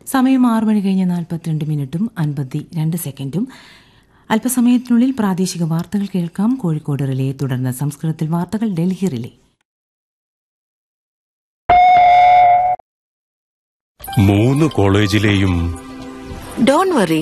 സമയം ആറ് മണി കഴിഞ്ഞ് നാൽപ്പത്തിരണ്ട് മിനിറ്റും അൻപത്തി രണ്ട് സെക്കൻഡും അല്പസമയത്തിനുള്ളിൽ പ്രാദേശിക വാർത്തകൾ കേൾക്കാം കോഴിക്കോട് റിലേ തുടർന്ന് സംസ്കൃതത്തിൽ വാർത്തകൾ ഡൽഹി റിലേ മൂന്ന് കോളേജിലെയും ഡോൺ വറി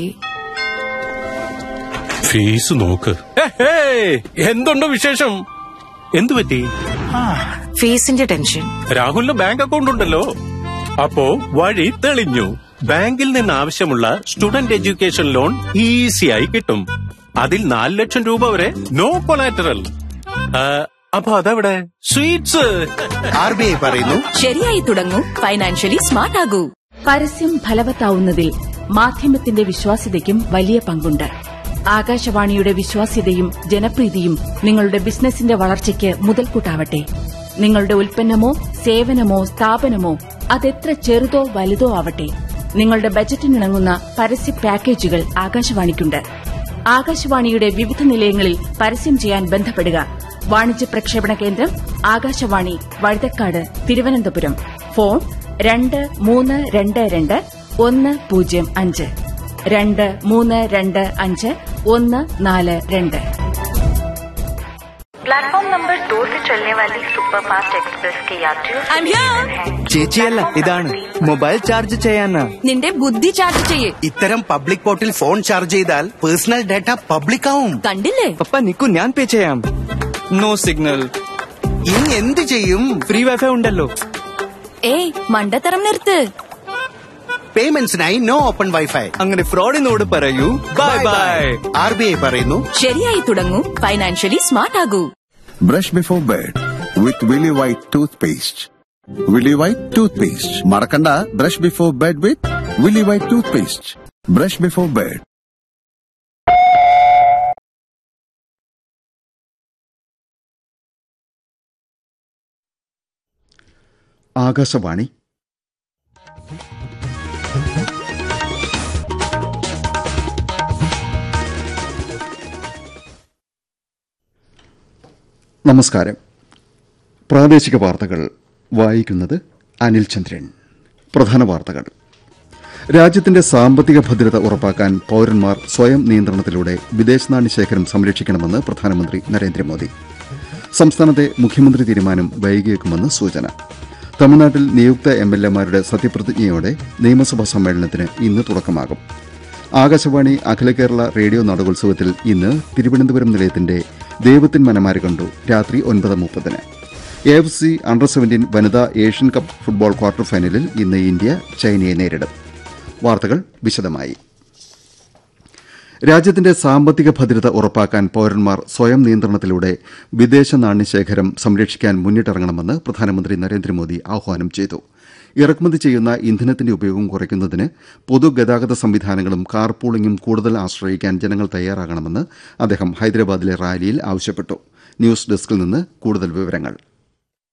ഫീസ് നോക്ക് എന്തുണ്ട് വിശേഷം എന്തു പറ്റി ഫീസിന്റെ ടെൻഷൻ രാഹുലിന് ബാങ്ക് അക്കൗണ്ട് ഉണ്ടല്ലോ അപ്പോ വഴി തെളിഞ്ഞു ബാങ്കിൽ നിന്ന് ആവശ്യമുള്ള സ്റ്റുഡന്റ് എഡ്യൂക്കേഷൻ ലോൺ ഈസിയായി കിട്ടും അതിൽ നാല് ലക്ഷം രൂപ വരെ നോ കൊളാറ്ററൽ അപ്പൊ അതെവിടെ സ്വീറ്റ്സ് ആർ ബി ഐ പറയുന്നു ശരിയായി തുടങ്ങൂ ഫൈനാൻഷ്യലി സ്മാർട്ട് ആകൂ പരസ്യം ഫലവത്താവുന്നതിൽ മാധ്യമത്തിന്റെ വിശ്വാസ്യതയ്ക്കും വലിയ പങ്കുണ്ട് ആകാശവാണിയുടെ വിശ്വാസ്യതയും ജനപ്രീതിയും നിങ്ങളുടെ ബിസിനസിന്റെ വളർച്ചയ്ക്ക് മുതൽക്കൂട്ടാവട്ടെ നിങ്ങളുടെ ഉൽപ്പന്നമോ സേവനമോ സ്ഥാപനമോ അതെത്ര ചെറുതോ വലുതോ ആവട്ടെ നിങ്ങളുടെ ബജറ്റിനിണങ്ങുന്ന പരസ്യ പാക്കേജുകൾ ആകാശവാണിക്കുണ്ട് ആകാശവാണിയുടെ വിവിധ നിലയങ്ങളിൽ പരസ്യം ചെയ്യാൻ ബന്ധപ്പെടുക വാണിജ്യ പ്രക്ഷേപണ കേന്ദ്രം ആകാശവാണി വഴുതക്കാട് തിരുവനന്തപുരം ഫോൺ രണ്ട് മൂന്ന് രണ്ട് രണ്ട് ഒന്ന് പൂജ്യം അഞ്ച് രണ്ട് മൂന്ന് രണ്ട് അഞ്ച് ഒന്ന് നാല് രണ്ട് प्लेटफॉर्म नंबर दो से चलने वाली सुपरफास्ट एक्सप्रेस के यात्रियों से ചേച്ചിയല്ല ഇതാണ് മൊബൈൽ ചാർജ് ചെയ്യാനാ നിന്റെ ബുദ്ധി ചാർജ് ചെയ്യേ ഇത്തരം പബ്ലിക് പോർട്ടിൽ ഫോൺ ചാർജ് ചെയ്താൽ പേഴ്സണൽ ഡാറ്റ പബ്ലിക് ആവും കണ്ടില്ലേ പപ്പ നിക്കു ഞാൻ പേ ചെയ്യാം നോ സിഗ്നൽ ഇനി എന്ത് ചെയ്യും ഫ്രീ വൈഫൈ ഉണ്ടല്ലോ ഏയ് മണ്ടത്തരം നിർത്ത് പേയ്മെന്റ്സിനായി നോ ഓപ്പൺ വൈഫൈ അങ്ങനെ ഫ്രോഡിനോട് പറയൂ bye bye R B I പറയുന്നു ശരിയായി തുടങ്ങൂ ഫൈനാൻഷ്യലി സ്മാർട്ട് ആകൂ Brush before bed with Willy White toothpaste. Willy White toothpaste. Marakanda, brush before bed with Willy White toothpaste. Brush before bed. Akashvani നമസ്കാരം പ്രാദേശിക വാർത്തകൾ വായിക്കുന്നത് അനിൽ ചന്ദ്രൻ പ്രധാന വാർത്തകൾ രാജ്യത്തിന്റെ സാമ്പത്തിക ഭദ്രത ഉറപ്പാക്കാൻ പൌരന്മാർ സ്വയം നിയന്ത്രണത്തിലൂടെ വിദേശനാണ്യ ശേഖരം സംരക്ഷിക്കണമെന്ന് പ്രധാനമന്ത്രി നരേന്ദ്രമോദി സംസ്ഥാനത്തെ മുഖ്യമന്ത്രി തീരുമാനം വൈകിയേക്കുമെന്ന് സൂചന തമിഴ്നാട്ടിൽ നിയുക്ത എം എൽ എമാരുടെ സത്യപ്രതിജ്ഞയോടെ നിയമസഭാ സമ്മേളനത്തിന് ഇന്ന് തുടക്കമാകും ആകാശവാണി അഖില കേരള റേഡിയോ നാടകോത്സവത്തിൽ ഇന്ന് തിരുവനന്തപുരം നിലയത്തിന്റെ ദൈവത്തിൻ മനമാര് കണ്ടു രാത്രി ഒൻപത് മുപ്പതിന് A F C under seventeen വനിതാ ഏഷ്യൻ കപ്പ് ഫുട്ബോൾ ക്വാർട്ടർ ഫൈനലിൽ ഇന്ന് ഇന്ത്യ ചൈനയെ നേരിടും വാർത്തകൾ വിശദമായി രാജ്യത്തിന്റെ സാമ്പത്തിക ഭദ്രത ഉറപ്പാക്കാൻ പൌരന്മാർ സ്വയം നിയന്ത്രണത്തിലൂടെ വിദേശ നാണ്യശേഖരം സംരക്ഷിക്കാൻ മുന്നിട്ടിറങ്ങണമെന്ന് പ്രധാനമന്ത്രി നരേന്ദ്രമോദി ആഹ്വാനം ചെയ്തു ഇറക്കുമതി ചെയ്യുന്ന ഇന്ധനത്തിന്റെ ഉപയോഗം കുറയ്ക്കുന്നതിന് പൊതുഗതാഗത സംവിധാനങ്ങളും കാർ പൂളിംഗും കൂടുതൽ ആശ്രയിക്കാൻ ജനങ്ങൾ തയ്യാറാകണമെന്ന് അദ്ദേഹം ഹൈദരാബാദിലെ റാലിയിൽ ആവശ്യപ്പെട്ടു ന്യൂസ് ഡെസ്കിൽ നിന്ന് കൂടുതൽ വിവരങ്ങൾ